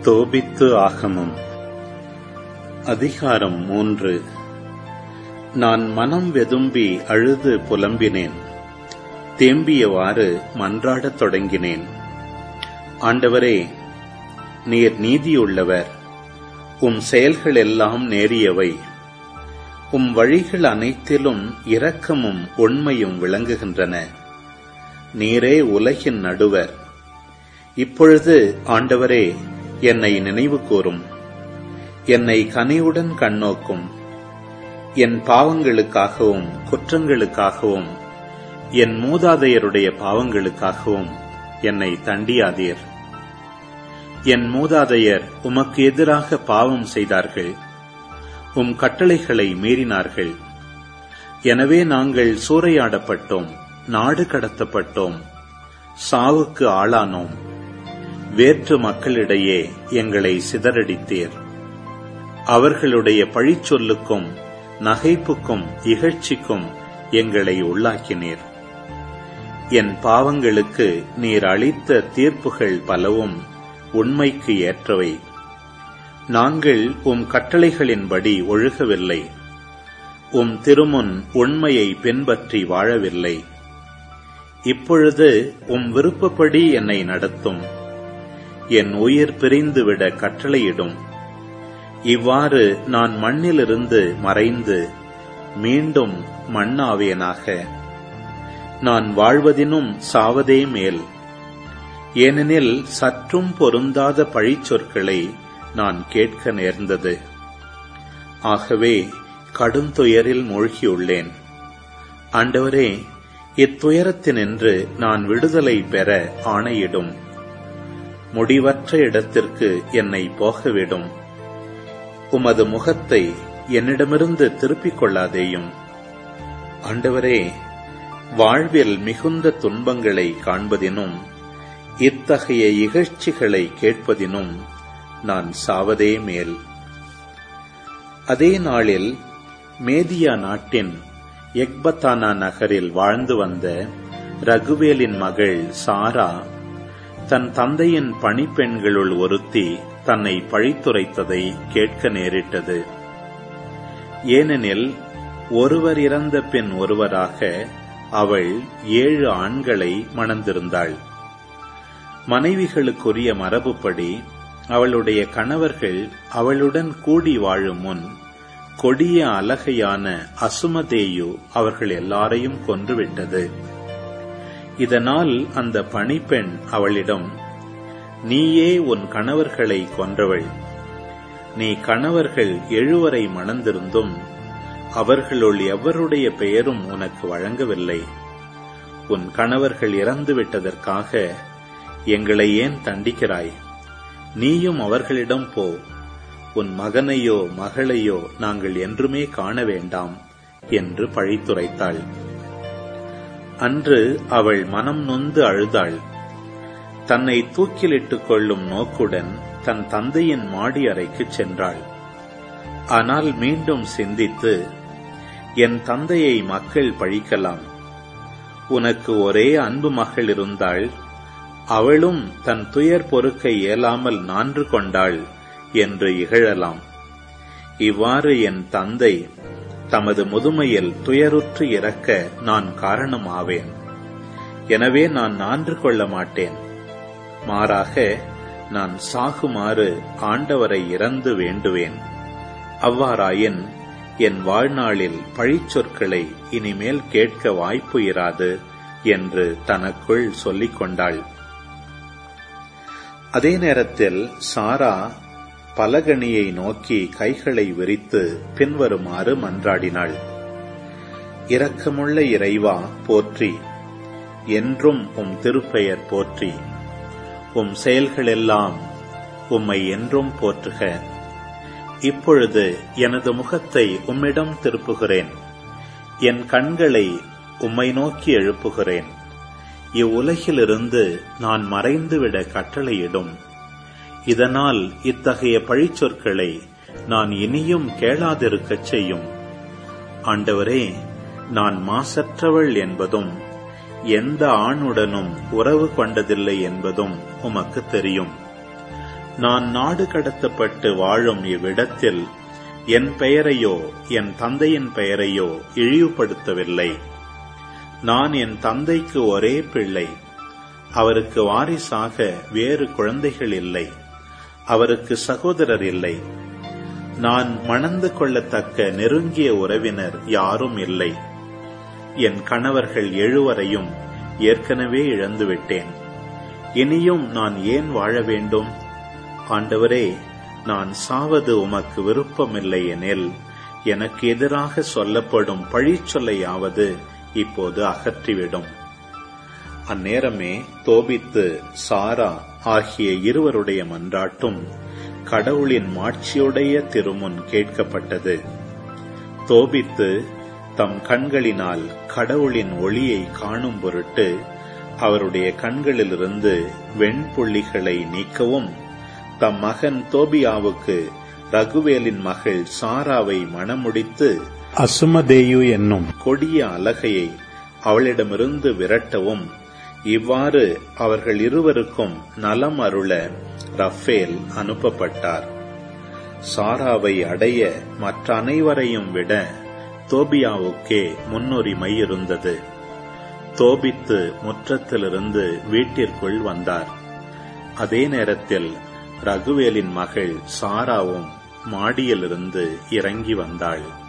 தோபித்து ஆகமம் அதிகாரம் மூன்று நான் மனம் வெதும்பி அழுது புலம்பினேன் தேம்பியவாறு மன்றாடத் தொடங்கினேன் ஆண்டவரே நீர் நீதியுள்ளவர் உம் செயல்கள் எல்லாம் நேரியவை உம் வழிகள் அனைத்திலும் இரக்கமும் உண்மையும் விளங்குகின்றன நீரே உலகின் நடுவர் இப்பொழுது ஆண்டவரே என்னை நினைவு கூரும் என்னை கனிவுடன் கண்ணோக்கும் என் பாவங்களுக்காகவும் குற்றங்களுக்காகவும் என் மூதாதையருடைய பாவங்களுக்காகவும் என்னை தண்டியாதீர் என் மூதாதையர் உமக்கு எதிராக பாவம் செய்தார்கள் உம் கட்டளைகளை மீறினார்கள் எனவே நாங்கள் சூறையாடப்பட்டோம் நாடு கடத்தப்பட்டோம் சாவுக்கு ஆளானோம் வேற்று மக்களிடையே எங்களை சிதறடித்தீர் அவர்களுடைய பழிச்சொல்லுக்கும் நகைப்புக்கும் இகழ்ச்சிக்கும் எங்களை உள்ளாக்கினீர் என் பாவங்களுக்கு நீர் அளித்த தீர்ப்புகள் பலவும் உண்மைக்கு ஏற்றவை நாங்கள் உம் கட்டளைகளின்படி ஒழுகவில்லை உம் திருமுன் உண்மையை பின்பற்றி வாழவில்லை இப்பொழுது உம் விருப்பப்படி என்னை நடத்தும் என் உயிர் பிரிந்துவிட கட்டளையிடும் இவ்வாறு நான் மண்ணிலிருந்து மறைந்து மீண்டும் மண்ணாவேனாக நான் வாழ்வதினும் சாவதே மேல் ஏனெனில் சற்றும் பொருந்தாத பழிச்சொற்களை நான் கேட்க நேர்ந்தது ஆகவே கடுந்துயரில் மூழ்கியுள்ளேன் ஆண்டவரே இத்துயரத்தினின்று நான் விடுதலை பெற ஆணையிடும் முடிவற்ற இடத்திற்கு என்னை போகவிடும் உமது முகத்தை என்னிடமிருந்து திருப்பிக் கொள்ளாதேயும் ஆண்டவரே வாழ்வில் மிகுந்த துன்பங்களை காண்பதினும் இத்தகைய இகழ்ச்சிகளை கேட்பதினும் நான் சாவதே மேல் அதே நாளில் மேதியா நாட்டின் எக்பத்தானா நகரில் வாழ்ந்து வந்த ரகுவேலின் மகள் சாரா தன் தந்தையின் பணிப்பெண்களுள் ஒருத்தி தன்னை பழித்துரைத்ததை கேட்க நேரிட்டது ஏனெனில் ஒருவர் இறந்த பின் ஒருவராக அவள் ஏழு ஆண்களை மணந்திருந்தாள் மனைவிகளுக்குரிய மரபுப்படி அவளுடைய கணவர்கள் அவளுடன் கூடி வாழும் முன் கொடிய அலகையான அசுமதேயு அவர்கள் எல்லாரையும் கொன்றுவிட்டது இதனால் அந்த பணிப்பெண் அவளிடம் நீயே உன் கணவர்களை கொன்றவள் நீ கணவர்கள் எழுவரை மணந்திருந்தும் அவர்களுள் எவருடைய பெயரும் உனக்கு வழங்கவில்லை உன் கணவர்கள் இறந்துவிட்டதற்காக எங்களை ஏன் தண்டிக்கிறாய் நீயும் அவர்களிடம் போ உன் மகனையோ மகளையோ நாங்கள் என்றுமே காண வேண்டாம் என்று பழித்துரைத்தாள் அன்று அவள் மனம் நொந்து அழுதாள் தன்னை தூக்கிலிட்டுக் கொள்ளும் நோக்குடன் தன் தந்தையின் மாடி அறைக்குச் சென்றாள் ஆனால் மீண்டும் சிந்தித்து என் தந்தையை மக்கள் பழிக்கலாம் உனக்கு ஒரே அன்பு மகள் இருந்தாள் அவளும் தன் துயர் பொறுக்க இயலாமல் நான்று கொண்டாள் என்று இகழலாம் இவ்வாறு என் தந்தை தமது முதுமையில் துயருற்று இறக்க நான் காரணமாவேன் எனவே நான் நான்று கொள்ள மாட்டேன் மாறாக நான் சாகுமாறு ஆண்டவரை இறந்து வேண்டுவேன் அவ்வாறாயின் என் வாழ்நாளில் பழிச்சொற்களை இனிமேல் கேட்க வாய்ப்பு இராது என்று தனக்குள் சொல்லிக் கொண்டாள் அதே நேரத்தில் சாரா பலகணியை நோக்கி கைகளை விரித்து பின்வருமாறு மன்றாடினாள் இரக்கமுள்ள இறைவா போற்றி என்றும் உம் திருப்பெயர் போற்றி உம் செயல்களெல்லாம் உம்மை என்றும் போற்றுக இப்பொழுது எனது முகத்தை உம்மிடம் திருப்புகிறேன் என் கண்களை உம்மை நோக்கி எழுப்புகிறேன் இவ்வுலகிலிருந்து நான் மறைந்துவிட கட்டளையிடும் இதனால் இத்தகைய பழிச்சொற்களை நான் இனியும் கேளாதிருக்கச் செய்யும் ஆண்டவரே நான் மாசற்றவள் என்பதும் எந்த ஆணுடனும் உறவு கொண்டதில்லை என்பதும் உமக்கு தெரியும் நான் நாடு கடத்தப்பட்டு வாழும் இவ்விடத்தில் என் பெயரையோ என் தந்தையின் பெயரையோ இழிவுபடுத்தவில்லை நான் என் தந்தைக்கு ஒரே பிள்ளை அவருக்கு வாரிசாக வேறு குழந்தைகள் இல்லை அவருக்கு சகோதரர் இல்லை நான் மணந்து கொள்ளத்தக்க நெருங்கிய உறவினர் யாரும் இல்லை என் கணவர்கள் எழுவரையும் ஏற்கனவே இழந்துவிட்டேன் இனியும் நான் ஏன் வாழ வேண்டும் ஆண்டவரே நான் சாவது உமக்கு விருப்பமில்லை எனில் எனக்கு எதிராக சொல்லப்படும் பழிச்சொல்லையாவது இப்போது அகற்றிவிடும் அந்நேரமே தோபித்து சாரா ஆகிய இருவருடைய மன்றாட்டும் கடவுளின் மாட்சியுடைய திருமுன் கேட்கப்பட்டது தோபித்து தம் கண்களினால் கடவுளின் ஒளியை காணும் பொருட்டு அவருடைய கண்களிலிருந்து வெண்புள்ளிகளை நீக்கவும் தம் மகன் தோபியாவுக்கு ரகுவேலின் மகள் சாராவை மணமுடித்து அசுமதேயு என்னும் கொடிய அலகையை அவளிடமிருந்து விரட்டவும் இவ்வாறு அவர்கள் இருவருக்கும் நலம் அருள ரஃபேல் அனுப்பப்பட்டார் சாராவை அடைய மற்ற அனைவரையும் விட தோபியாவுக்கே முன்னுரிமை இருந்தது தோபித்து முற்றத்திலிருந்து வீட்டிற்குள் வந்தார் அதே நேரத்தில் ரகுவேலின் மகள் சாராவும் மாடியிலிருந்து இறங்கி வந்தாள்